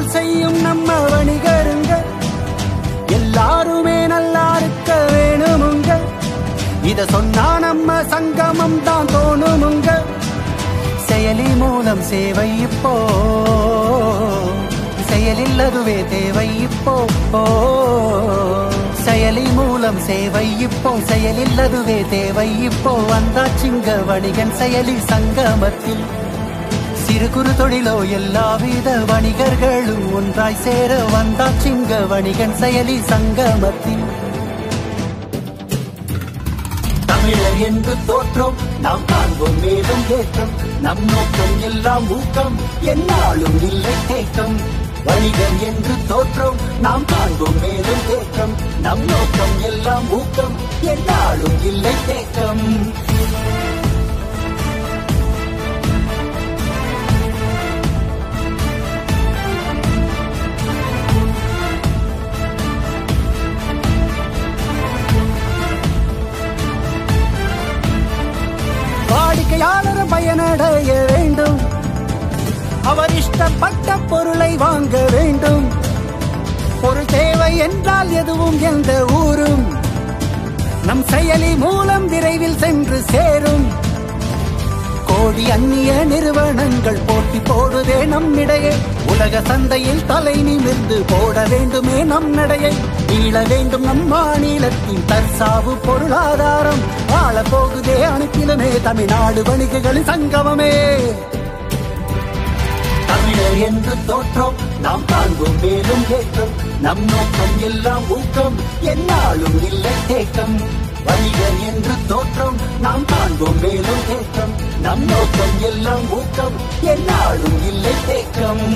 வியாபாரங்கள் செய்யும் நம்ம வணிகருங்க எல்லாருமே நல்லா இருக்க வேணுமுங்க இத சொன்னா நம்ம சங்கமம் தான் தோணுமுங்க செயலி மூலம் சேவை இப்போ செயலில் அதுவே தேவை இப்போ செயலி மூலம் சேவை இப்போ செயலில் அதுவே தேவை இப்போ வந்தாச்சுங்க வணிகன் செயலி சங்கமத்தில் சிறு குறு தொழிலோ எல்லாவித வணிகர்களும் ஒன்றாய் சேர வந்தாச்சுங்க வணிகன் செயலி சங்கமத்தில் தமிழர் என்று தோற்றம் நாம் காண்போம் மேலும் ஏற்றம் நம் நோக்கம் எல்லாம் ஊக்கம் என்னாலும் இல்லை தேக்கம் வணிகர் என்று தோற்றம் நாம் காண்போம் மேலும் ஏற்றம் நம் நோக்கம் எல்லாம் ஊக்கம் என்னாலும் இல்லை தேக்கம் வாடிக்கையாளர் பயனடைய வேண்டும் அவர் இஷ்டப்பட்ட பொருளை வாங்க வேண்டும் பொருள் தேவை என்றால் எதுவும் எந்த ஊரும் நம் செயலி மூலம் விரைவில் சென்று சேரும் கோடி அந்நிய நிறுவனங்கள் போட்டி போடுதே நம்மிடையே உலக சந்தையில் தலை நிமிர்ந்து போட வேண்டுமே நம் நடையை மீள வேண்டும் நம் மாநிலத்தின் தற்சாவு பொருளாதாரம் வாழ போகுதே அனுப்பிலுமே தமிழ்நாடு வணிகர்களின் சங்கமமே தமிழர் என்று தோற்றம் நாம் காண்போம் மேலும் ஏற்றம் நம் நோக்கம் எல்லாம் ஊக்கம் என்னாலும் இல்லை தேக்கம் வணிகர் என்று தோற்றம் நாம் காண்போம் மேலும் ஏற்றம் நம் நோக்கம் எல்லாம் ஊக்கம் என்னாலும் இல்லை தேக்கம்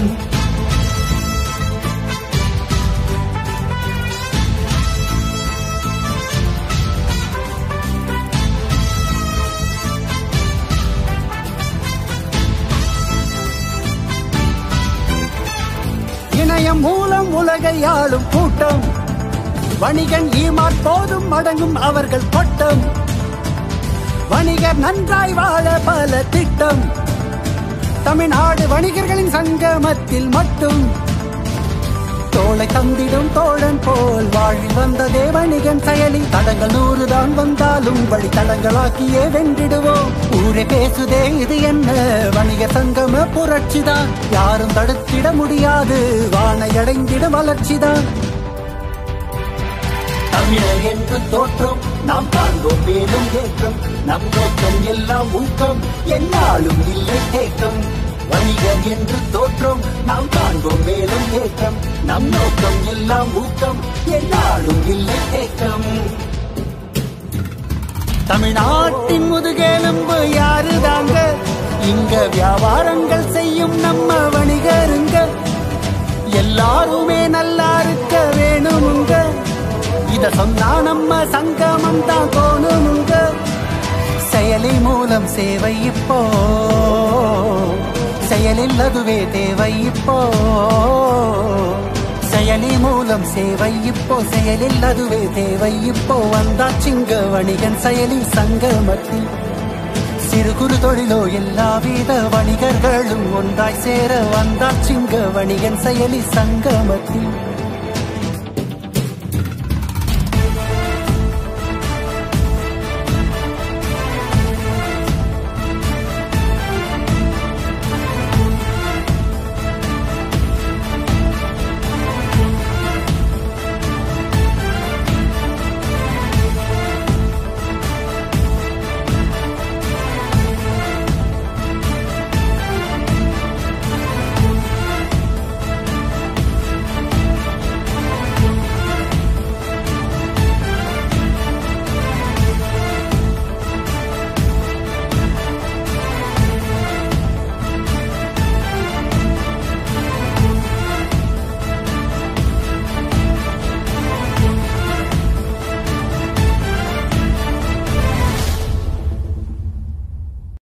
இணையம் மூலம் உலகை ஆளும் கூட்டம் வணிகன் ஈமாட் போதும் அடங்கும் அவர்கள் கொட்டம் வணிகர் நன்றாய் வாழ பல திட்டம் தமிழ்நாடு வணிகர்களின் சங்கமத்தில் மட்டும் தோளை தந்திடும் தோழன் போல் வாழி வந்ததே வணிகன் செயலி தடங்கள் நூறுதான் வந்தாலும் வழித்தடங்களாக்கியே வென்றிடுவோம் ஊரே பேசுதே இது என்ன வணிக சங்கம புரட்சிதான் யாரும் தடுத்திட முடியாது வானை அடைந்திட வளர்ச்சிதான் தமிழர் என்று தோற்றம் நாம் காண்போம் மேலும் ஏற்றம் நம் நோக்கம் எல்லாம் ஊக்கம் என்னாலும் இல்லை தேக்கம் வணிகர் என்று தோற்றம் நாம் காண்போம் மேலும் ஏற்றம் நம் நோக்கம் எல்லாம் ஊக்கம் என்னாலும் இல்லை தேக்கம் தமிழ்நாட்டின் முதுகெலும்பு யாருதாங்க இங்க வியாபாரங்கள் செய்யும் நம்ம வணிகருங்க எல்லாருமே நல்லா இருக்க வேணுமுங்க இத சொன்னா நம்ம சங்கமம் தான் தோணுமுங்க செயலி மூலம் சேவை இப்போ செயலில் அதுவே தேவை இப்போ செயலி மூலம் சேவை இப்போ செயலில் அதுவே தேவை இப்போ வந்தாச்சுங்க வணிகன் செயலி சங்கமத்தில் சிறு குறு தொழிலோ எல்லாவித வணிகர்களும் ஒன்றாய் சேர வந்தாச்சுங்க வணிகன் செயலி சங்கமத்தில்